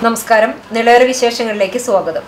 നമസ്കാരം നിളയറ വിശേഷങ്ങളിലേക്ക് സ്വാഗതം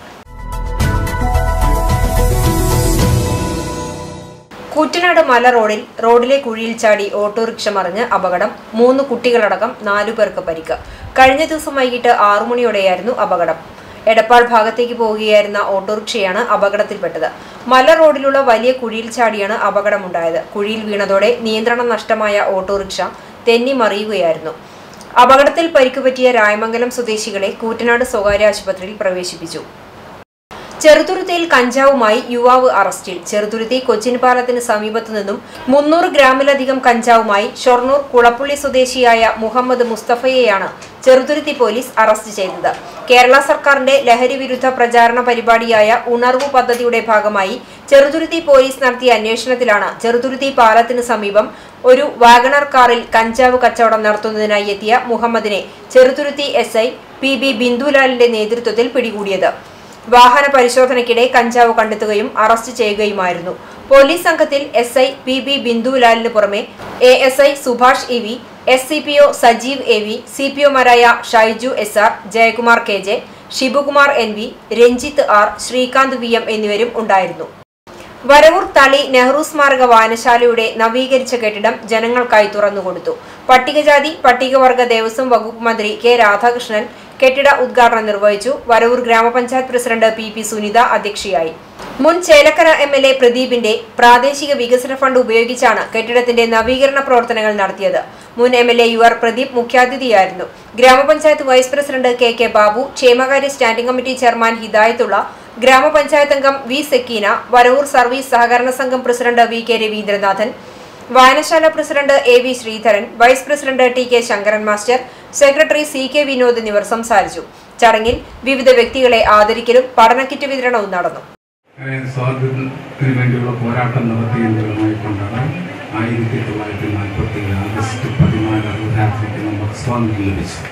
കൂറ്റനാട് മല റോഡിൽ റോഡിലെ കുഴിയിൽ ചാടി ഓട്ടോറിക്ഷ മറിഞ്ഞ് അപകടം മൂന്ന് കുട്ടികളടക്കം നാലു പേർക്ക് പരിക്ക് കഴിഞ്ഞ ദിവസം വൈകിട്ട് ആറു മണിയോടെയായിരുന്നു അപകടം എടപ്പാൾ ഭാഗത്തേക്ക് പോവുകയായിരുന്ന ഓട്ടോറിക്ഷയാണ് അപകടത്തിൽപ്പെട്ടത് മല റോഡിലുള്ള വലിയ കുഴിയിൽ ചാടിയാണ് അപകടമുണ്ടായത് കുഴിയിൽ വീണതോടെ നിയന്ത്രണം നഷ്ടമായ ഓട്ടോറിക്ഷ തെന്നി മറിയുകയായിരുന്നു അപകടത്തിൽ പരിക്കുപറ്റിയ രായമംഗലം സ്വദേശികളെ കൂറ്റനാട് സ്വകാര്യ ആശുപത്രിയിൽ പ്രവേശിപ്പിച്ചു ചെറുതുരുത്തിയിൽ കഞ്ചാവുമായി യുവാവ് അറസ്റ്റിൽ ചെറുതുരുത്തി കൊച്ചിൻ പാലത്തിന് സമീപത്തു നിന്നും മുന്നൂറ് ഗ്രാമിലധികം കഞ്ചാവുമായി ഷൊർണൂർ കുളപ്പുള്ളി സ്വദേശിയായ മുഹമ്മദ് മുസ്തഫയെയാണ് ചെറുതുരുത്തി പോലീസ് അറസ്റ്റ് ചെയ്തത് കേരള സർക്കാരിന്റെ ലഹരി വിരുദ്ധ പ്രചാരണ പരിപാടിയായ ഉണർവ് പദ്ധതിയുടെ ഭാഗമായി ചെറുതുരുത്തി പോലീസ് നടത്തിയ അന്വേഷണത്തിലാണ് ചെറുതുരുത്തി പാലത്തിന് സമീപം ഒരു വാഗണർ കാറിൽ കഞ്ചാവ് കച്ചവടം നടത്തുന്നതിനായി എത്തിയ മുഹമ്മദിനെ Cheruthuruthy S I P B ബിന്ദുലാലിന്റെ നേതൃത്വത്തിൽ പിടികൂടിയത് വാഹന പരിശോധനയ്ക്കിടെ കഞ്ചാവ് കണ്ടെത്തുകയും അറസ്റ്റ് ചെയ്യുകയുമായിരുന്നു പോലീസ് സംഘത്തിൽ എസ് ഐ പി ബി ബിന്ദുലാലിന് പുറമെ A S I Subhash E V S C P O Sajeev A V C P ഒമാരായ Shaiju S R Jayakumar K J Shibukumar N V Ranjith R Sreekanth V M എന്നിവരും ഉണ്ടായിരുന്നു വരവൂർ തളി നെഹ്റു സ്മാരക വായനശാലയുടെ നവീകരിച്ച കെട്ടിടം ജനങ്ങൾക്കായി തുറന്നുകൊടുത്തു പട്ടികജാതി പട്ടികവർഗ ദേവസ്വം വകുപ്പ് മന്ത്രി കെ രാധാകൃഷ്ണൻ കെട്ടിട ഉദ്ഘാടനം നിർവഹിച്ചു വരവൂർ ഗ്രാമപഞ്ചായത്ത് പ്രസിഡന്റ് പി പി സുനിത അധ്യക്ഷയായി മുൻ ചേലക്കര എം എൽ എ പ്രദീപിന്റെ പ്രാദേശിക വികസന ഫണ്ട് ഉപയോഗിച്ചാണ് കെട്ടിടത്തിന്റെ നവീകരണ പ്രവർത്തനങ്ങൾ നടത്തിയത് മുൻ M L A U R Pradeep മുഖ്യാതിഥിയായിരുന്നു ഗ്രാമപഞ്ചായത്ത് vice president K K Babu ക്ഷേമകാര്യ സ്റ്റാൻഡിംഗ് കമ്മിറ്റി ചെയർമാൻ ഹിദായത്തുള്ള ഗ്രാമപഞ്ചായത്ത് അംഗം വി സെക്കീന വരവൂർ സർവീസ് സഹകരണ സംഘം പ്രസിഡന്റ് വി കെ രവീന്ദ്രനാഥൻ വായനശാല president A V Sreedharan vice president T K Sankaran master secretary C K Vinod എന്നിവർ സംസാരിച്ചു ചടങ്ങിൽ വിവിധ വ്യക്തികളെ ആദരിക്കലും പഠനക്കിറ്റ് വിതരണവും നടന്നു അങ്ങനെ സ്വാതന്ത്ര്യത്തിന് വേണ്ടിയുള്ള പോരാട്ടം നടത്തിയതുമായി കൊണ്ടാണ് ആയിരത്തി തൊള്ളായിരത്തി നാൽപ്പത്തി ഏഴ് ആഗസ്റ്റ് പതിനാല് അർദ്ധരാത്രിക്ക് നമുക്ക് സ്വാതന്ത്ര്യം ലഭിച്ചത്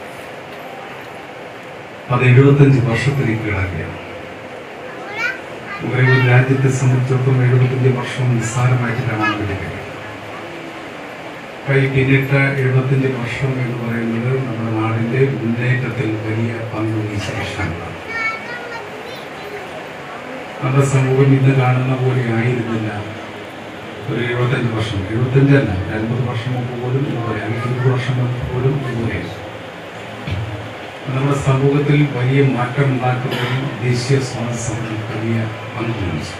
അത് എഴുപത്തഞ്ച് വർഷത്തിലേക്ക് കിടക്കുകയാണ് ഒരു രാജ്യത്തെ സംബന്ധിച്ചിടത്തോളം എഴുപത്തഞ്ച് വർഷം നിസ്സാരമായിട്ട് കാണാൻ വേണ്ടി കഴിയും അപ്പോൾ ഈ പിന്നിട്ട എഴുപത്തഞ്ച് വർഷം എന്ന് പറയുന്നത് നമ്മുടെ നാടിൻ്റെ മുന്നേറ്റത്തിൽ വലിയ പങ്ക് വഹിച്ച വർഷങ്ങളാണ് നമ്മുടെ സമൂഹം ഇന്ന് കാണുന്ന പോലെ ആയിരുന്നില്ല ഒരു എഴുപത്തഞ്ച് വർഷം എഴുപത്തഞ്ചല്ല ഒരു അൻപത് വർഷം മുമ്പ് പോലും ഇതുപോലെ അല്ലെങ്കിൽ ഇരുപത് വർഷം മുമ്പ് പോലും ഇതുപോലെ നമ്മുടെ സമൂഹത്തിൽ വലിയ മാറ്റം ഉണ്ടാക്കുന്നതിൽ ദേശീയ സ്വാതന്ത്ര്യം വലിയ പങ്ക് വഹിച്ചു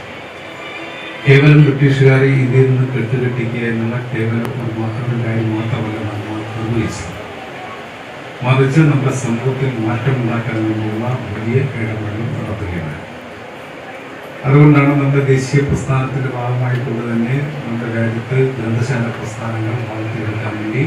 കേവലം ബ്രിട്ടീഷുകാരെ ഇന്ത്യയിൽ നിന്ന് കെട്ടുകെട്ടിക്കുക എന്നുള്ള കേവലം ഒരു മാത്രം കാര്യം മാത്രമല്ല നമ്മൾ നിർവഹിച്ചത് മറിച്ച് നമ്മുടെ സമൂഹത്തിൽ മാറ്റം ഉണ്ടാക്കാൻ വേണ്ടിയുള്ള വലിയ ഇടപെടൽ നടത്തുകയാണ് അതുകൊണ്ടാണ് നമ്മുടെ ദേശീയ പ്രസ്ഥാനത്തിന്റെ ഭാഗമായിക്കൊണ്ട് തന്നെ നമ്മുടെ രാജ്യത്ത് ഗ്രന്ഥശാല പ്രസ്ഥാനങ്ങൾ വളർത്തിയെടുക്കാൻ വേണ്ടി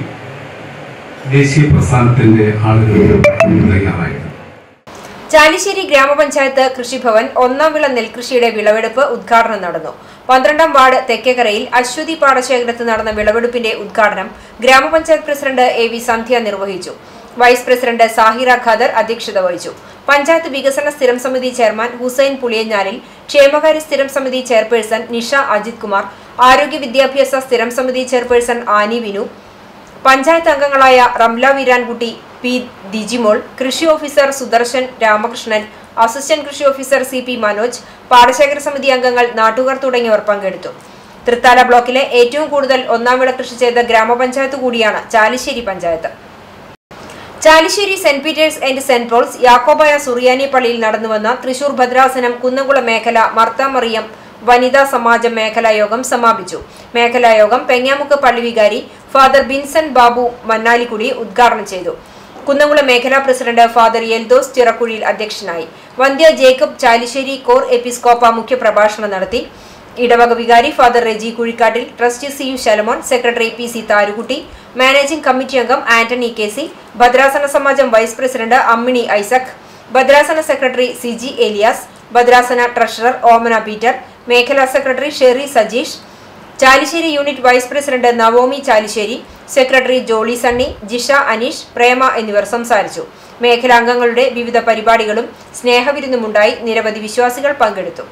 ദേശീയ പ്രസ്ഥാനത്തിന്റെ ആളുകൾ തയ്യാറായത് ചാലിശ്ശേരി ഗ്രാമപഞ്ചായത്ത് കൃഷിഭവൻ ഒന്നാം വിള നെൽകൃഷിയുടെ വിളവെടുപ്പ് ഉദ്ഘാടനം നടന്നു പന്ത്രണ്ടാം വാർഡ് തെക്കേക്കരയിൽ അശ്വതി പാടശേഖരത്ത് നടന്ന വിളവെടുപ്പിന്റെ ഉദ്ഘാടനം ഗ്രാമപഞ്ചായത്ത് പ്രസിഡന്റ് എ വി സന്ധ്യ നിർവഹിച്ചു വൈസ് പ്രസിഡന്റ് സാഹിറ ഖാദർ അധ്യക്ഷത വഹിച്ചു പഞ്ചായത്ത് വികസന സ്ഥിരം സമിതി ചെയർമാൻ ഹുസൈൻ പുളിയഞ്ഞാലിൽ ക്ഷേമകാര്യ സ്ഥിരം സമിതി ചെയർപേഴ്സൺ നിഷ അജിത് കുമാർ ആരോഗ്യ വിദ്യാഭ്യാസ സ്ഥിരം സമിതി ചെയർപേഴ്സൺ ആനി വിനു പഞ്ചായത്ത് അംഗങ്ങളായ റംല വീരാൻകുട്ടി പി ദിജിമോൾ കൃഷി ഓഫീസർ സുദർശൻ രാമകൃഷ്ണൻ അസിസ്റ്റന്റ് കൃഷി ഓഫീസർ സി പി മനോജ് പാടശേഖര സമിതി അംഗങ്ങൾ നാട്ടുകാർ തുടങ്ങിയവർ പങ്കെടുത്തു തൃത്താല ബ്ലോക്കിലെ ഏറ്റവും കൂടുതൽ ഒന്നാം വിള കൃഷി ചെയ്ത ഗ്രാമപഞ്ചായത്ത് കൂടിയാണ് Chalissery panchayat Chalissery saint Peter's and saint Paul's Yakobaya സുറിയാനി പള്ളിയിൽ നടന്നുവന്ന തൃശൂർ ഭദ്രാസനം കുന്നംകുളം മേഖല മർത്താമറിയം വനിതാ സമാജം മേഖലാ യോഗം സമാപിച്ചു മേഖലാ യോഗം പെങ്ങാമുക്ക് പള്ളി വികാരി ഫാദർ ബിൻസൺ ബാബു മന്നാലിക്കുടി ഉദ്ഘാടനം ചെയ്തു കുന്നംകുളം മേഖലാ പ്രസിഡന്റ് ഫാദർ എൽദോസ് ചിറക്കുഴിയിൽ അധ്യക്ഷനായി വന്ധ്യ ജേക്കബ് ചാലിശ്ശേരി കോർ എപ്പിസ്കോപ്പ മുഖ്യപ്രഭാഷണം നടത്തി ഇടവക വികാരി father Reji Kuzhikkattil trustee C U Shalamon secretary P C Tharukutty managing committee അംഗം ആന്റണി കെ സി ഭദ്രാസന സമാജം വൈസ് പ്രസിഡന്റ് അമ്മിണി ഐസക് ഭദ്രാസന സെക്രട്ടറി സി ജി എലിയാസ് ഭദ്രാസന ട്രഷറർ ഓമന പീറ്റർ മേഖലാ secretary Sherry Sajeesh Chalissery unit vice president Naomi Chalissery secretary Jolly Sunny Jisha Aneesh Prema എന്നിവർ സംസാരിച്ചു മേഖലാംഗങ്ങളുടെ വിവിധ പരിപാടികളും സ്നേഹവിരുന്നുമുണ്ടായി നിരവധി വിശ്വാസികൾ പങ്കെടുത്തു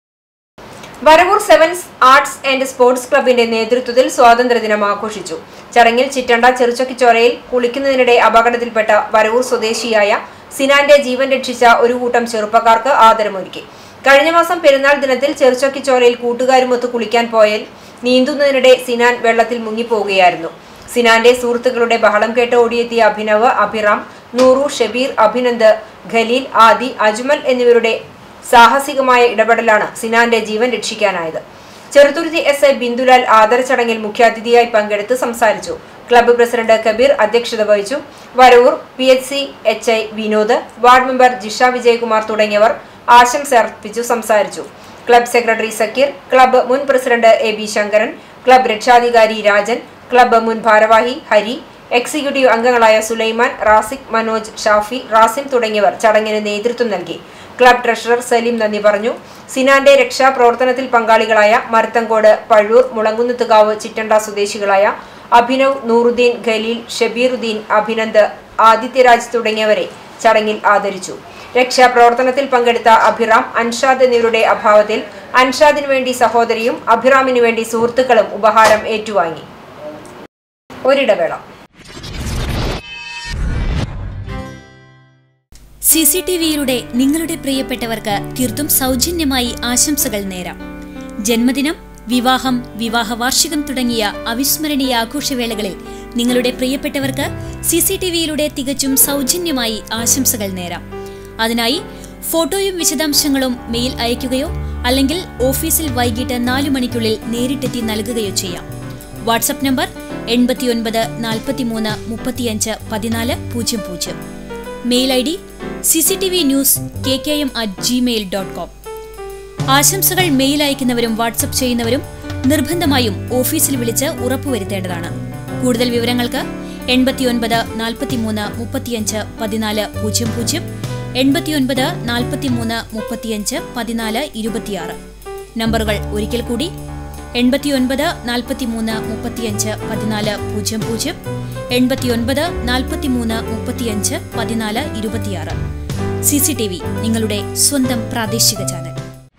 Varavoor sevens arts and sports ക്ലബിന്റെ നേതൃത്വത്തിൽ സ്വാതന്ത്ര്യദിനം ആഘോഷിച്ചു ചടങ്ങിൽ ചിറ്റണ്ട ചെറുചക്കിച്ചോരയിൽ കുളിക്കുന്നതിനിടെ അപകടത്തിൽപ്പെട്ട വരവൂർ സ്വദേശിയായ സിനാന്റെ ജീവൻ രക്ഷിച്ച ഒരു കൂട്ടം ചെറുപ്പക്കാർക്ക് ആദരമൊരുക്കി കഴിഞ്ഞ മാസം പെരുന്നാൾ ദിനത്തിൽ ചെറുചൊക്കിച്ചോലയിൽ കൂട്ടുകാരുമൊത്ത് കുളിക്കാൻ പോയാൽ നീന്തുന്നതിനിടെ സിനാൻ വെള്ളത്തിൽ മുങ്ങിപ്പോവുകയായിരുന്നു സിനാന്റെ സുഹൃത്തുക്കളുടെ ബഹളം കേട്ട് ഓടിയെത്തിയ അഭിനവ് അഭിറാം നൂറു ഷബീർ അഭിനന്ദ് ഖലീൽ ആദി അജ്മൽ എന്നിവരുടെ സാഹസികമായ ഇടപെടലാണ് സിനാന്റെ ജീവൻ രക്ഷിക്കാനായത് ചെറുതുരുത്തി എസ് ഐ ബിന്ദുലാൽ ആദര ചടങ്ങിൽ മുഖ്യാതിഥിയായി പങ്കെടുത്ത് സംസാരിച്ചു ക്ലബ്ബ് പ്രസിഡന്റ് കബീർ അധ്യക്ഷത വഹിച്ചു Varavoor P H C H I Vinod ward member Jisha Vijayakumar തുടങ്ങിയവർ ആശംസ അർപ്പിച്ചു സംസാരിച്ചു ക്ലബ്ബ് സെക്രട്ടറി സക്കീർ ക്ലബ്ബ് മുൻ president A B Sankaran club രക്ഷാധികാരി രാജൻ ക്ലബ്ബ് മുൻ ഭാരവാഹി ഹരി എക്സിക്യൂട്ടീവ് അംഗങ്ങളായ സുലൈമാൻ റാസിഖ് മനോജ് ഷാഫി റാസിം തുടങ്ങിയവർ ചടങ്ങിന് നേതൃത്വം നൽകി ക്ലബ് ട്രഷറർ സലീം നന്ദി പറഞ്ഞു സിനാന്റെ രക്ഷാപ്രവർത്തനത്തിൽ പങ്കാളികളായ മരത്തങ്കോട് പഴൂർ മുളങ്കുന്നത്തുകാവ് ചിറ്റണ്ട സ്വദേശികളായ അഭിനവ് നൂറുദ്ദീൻ ഖലീൽ ഷബീറുദ്ദീൻ അഭിനന്ദ് ആദിത്യരാജ് തുടങ്ങിയവരെ ചടങ്ങിൽ ആദരിച്ചു രക്ഷാപ്രവർത്തനത്തിൽ പങ്കെടുത്ത അഭിറാം അൻഷാദ് എന്നിവരുടെ അഭാവത്തിൽ അൻഷാദിനു വേണ്ടി സഹോദരിയും അഭിറാമിനു വേണ്ടി സുഹൃത്തുക്കളും ഉപഹാരം ഏറ്റുവാങ്ങി ഒരിടവേള സി സി ടി വിയിലൂടെ നിങ്ങളുടെ പ്രിയപ്പെട്ടവർക്ക് തീർത്തും സൗജന്യമായി ആശംസകൾ നേരാം ജന്മദിനം വിവാഹം വിവാഹ വാർഷികം തുടങ്ങിയ അവിസ്മരണീയ ആഘോഷവേളകളിൽ നിങ്ങളുടെ പ്രിയപ്പെട്ടവർക്ക് സി സി ടി വിയിലൂടെ തികച്ചും സൗജന്യമായി ആശംസകൾ നേരാം അതിനായി ഫോട്ടോയും വിശദാംശങ്ങളും മെയിൽ അയയ്ക്കുകയോ അല്ലെങ്കിൽ ഓഫീസിൽ വൈകിട്ട് നാലു മണിക്കുള്ളിൽ നേരിട്ടെത്തി നൽകുകയോ ചെയ്യാം വാട്സപ്പ് നമ്പർ എൺപത്തിയൊൻപത് നാൽപ്പത്തിമൂന്ന് മുപ്പത്തിയഞ്ച് പതിനാല് പൂജ്യം പൂജ്യം mail I D C C T V news K K M at Gmail dot com ആശംസകൾ മെയിൽ അയക്കുന്നവരും വാട്സപ്പ് ചെയ്യുന്നവരും നിർബന്ധമായും ഓഫീസിൽ വിളിച്ച് ഉറപ്പുവരുത്തേണ്ടതാണ് കൂടുതൽ വിവരങ്ങൾക്ക് എൺപത്തിയൊൻപത് നാൽപ്പത്തിമൂന്ന് മുപ്പത്തിയഞ്ച് പതിനാല് പൂജ്യം പൂജ്യം എൺപത്തിയൊൻപത് നാൽപ്പത്തിമൂന്ന് മുപ്പത്തിയഞ്ച് പതിനാല് ഇരുപത്തിയാറ് നമ്പറുകൾ ഒരിക്കൽ കൂടി എൺപത്തിയൊൻപത് നാൽപ്പത്തിമൂന്ന് മുപ്പത്തിയഞ്ച് പതിനാല് പൂജ്യം പൂജ്യം എൺപത്തിയൊൻപത് നാൽപ്പത്തിമൂന്ന് മുപ്പത്തിയഞ്ച് പതിനാല് ഇരുപത്തിയാറ് സി സി ടി വി നിങ്ങളുടെ സ്വന്തം പ്രാദേശിക ചാനൽ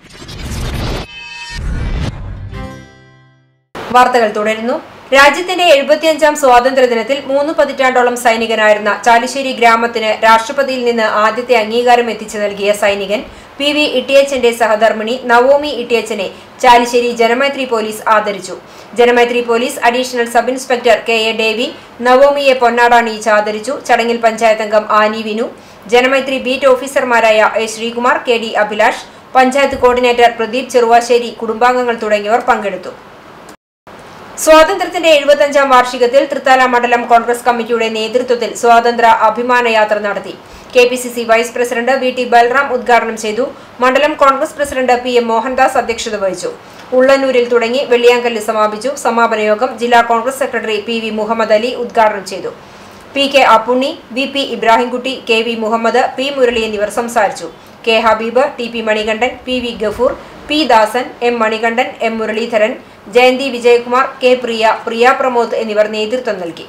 വാർത്തകൾ തുടരുന്നു രാജ്യത്തിന്റെ എഴുപത്തിയഞ്ചാം സ്വാതന്ത്ര്യ ദിനത്തിൽ മൂന്ന് പതിറ്റാണ്ടോളം സൈനികനായിരുന്ന ചാലിശ്ശേരി ഗ്രാമത്തിന് രാഷ്ട്രപതിയിൽ നിന്ന് ആദ്യത്തെ അംഗീകാരം എത്തിച്ചു നൽകിയ സൈനികൻ പി വി ഇട്ടിയച്ചന്റെ സഹധർമ്മിണി നവോമി ഇട്ടിയച്ചനെ ചാലിശ്ശേരി ജനമൈത്രി പോലീസ് ആദരിച്ചു Janamaithri police additional sub inspector K A Davy നവോമിയെ പൊന്നാടാണിയിച്ച് ആദരിച്ചു ചടങ്ങിൽ പഞ്ചായത്ത് അംഗം ആനി വിനു ജനമൈത്രി ബീറ്റ് ഓഫീസർമാരായ A Sreekumar K D Abhilash panchayat coordinator Pradeep Cheruvassery കുടുംബാംഗങ്ങൾ തുടങ്ങിയവർ പങ്കെടുത്തു സ്വാതന്ത്ര്യത്തിന്റെ എഴുപത്തഞ്ചാം വാർഷികത്തിൽ തൃത്താല മണ്ഡലം കോൺഗ്രസ് കമ്മിറ്റിയുടെ നേതൃത്വത്തിൽ സ്വാതന്ത്ര്യ അഭിമാന യാത്ര നടത്തി K P C C vice president V T Balram ഉദ്ഘാടനം ചെയ്തു മണ്ഡലം Congress president P M Mohandas അധ്യക്ഷത വഹിച്ചു ഉള്ളന്നൂരിൽ തുടങ്ങി വെള്ളിയാങ്കല്ലിൽ സമാപിച്ചു സമാപന യോഗം ജില്ലാ Congress secretary P V Muhammad Ali ഉദ്ഘാടനം ചെയ്തു P K Appunni V P Ibrahimkutty K V Muhammad P Murali എന്നിവർ സംസാരിച്ചു K Habeeb T P Manikandan P V Gafoor P Dasan M Manikandan M Muraleedharan Jayanthi Vijayakumar K Priya പ്രിയ പ്രമോദ് എന്നിവർ നേതൃത്വം നൽകി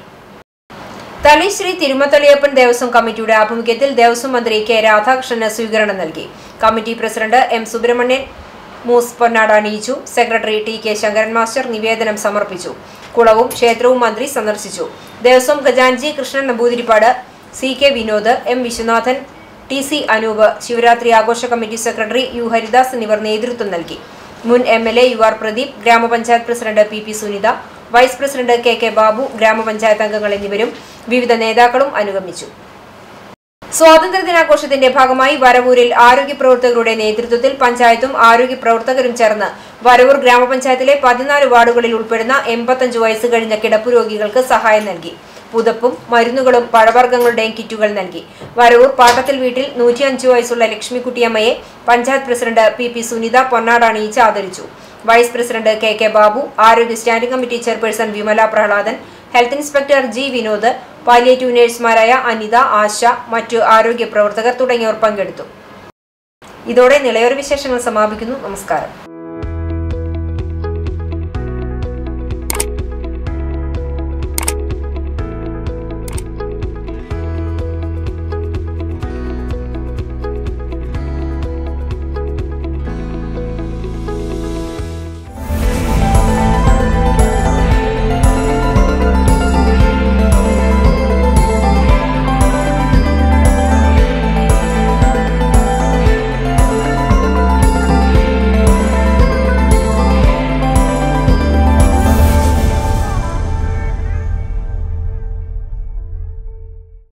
തളിശ്രീ തിരുമത്തളിയപ്പൻ ദേവസ്വം കമ്മിറ്റിയുടെ ആഭിമുഖ്യത്തിൽ ദേവസ്വം മന്ത്രി കെ രാധാകൃഷ്ണന് സ്വീകരണം നൽകി committee president M Subramanian Mooss പൊന്നാട അണിയിച്ചു secretary T K Sankaran master നിവേദനം സമർപ്പിച്ചു കുളവും ക്ഷേത്രവും മന്ത്രി സന്ദർശിച്ചു ദേവസ്വം ഖജാൻജി Krishnan Namboothiripad C K Vinod M Viswanathan T C Anoop Shivaratri ആഘോഷ കമ്മിറ്റി സെക്രട്ടറി യു ഹരിദാസ് എന്നിവർ നേതൃത്വം നൽകി മുൻ M L A U R Pradeep ഗ്രാമപഞ്ചായത്ത് president P P Sunitha vice president K K Babu ഗ്രാമപഞ്ചായത്ത് അംഗങ്ങൾ എന്നിവരും വിവിധ നേതാക്കളും അനുഗമിച്ചു സ്വാതന്ത്ര്യ ദിനാഘോഷത്തിന്റെ ഭാഗമായി വരവൂരിൽ ആരോഗ്യ പ്രവർത്തകരുടെ നേതൃത്വത്തിൽ പഞ്ചായത്തും ആരോഗ്യ പ്രവർത്തകരും ചേർന്ന് വരവൂർ ഗ്രാമപഞ്ചായത്തിലെ പതിനാല് വാർഡുകളിൽ ഉൾപ്പെടുന്ന എൺപത്തഞ്ച് വയസ്സ് കഴിഞ്ഞ കിടപ്പു രോഗികൾക്ക് സഹായം നൽകി പുതപ്പും മരുന്നുകളും പഴവർഗ്ഗങ്ങളുടെയും കിറ്റുകൾ നൽകി വരവൂർ പാട്ടത്തിൽ വീട്ടിൽ നൂറ്റിയഞ്ച് വയസ്സുള്ള ലക്ഷ്മിക്കുട്ടിയമ്മയെ panchayat president P P Sunitha പൊന്നാട് അണിയിച്ച് ആദരിച്ചു vice president K K Babu ആരോഗ്യ standing committee chairperson Vimala Prahladan health inspector G Vinod palliative നഴ്സുമാരായ അനിത ആശ മറ്റു ആരോഗ്യ പ്രവർത്തകർ തുടങ്ങിയവർ പങ്കെടുത്തു ഇതോടെ നിളയൊരു വിശേഷങ്ങൾ സമാപിക്കുന്നു നമസ്കാരം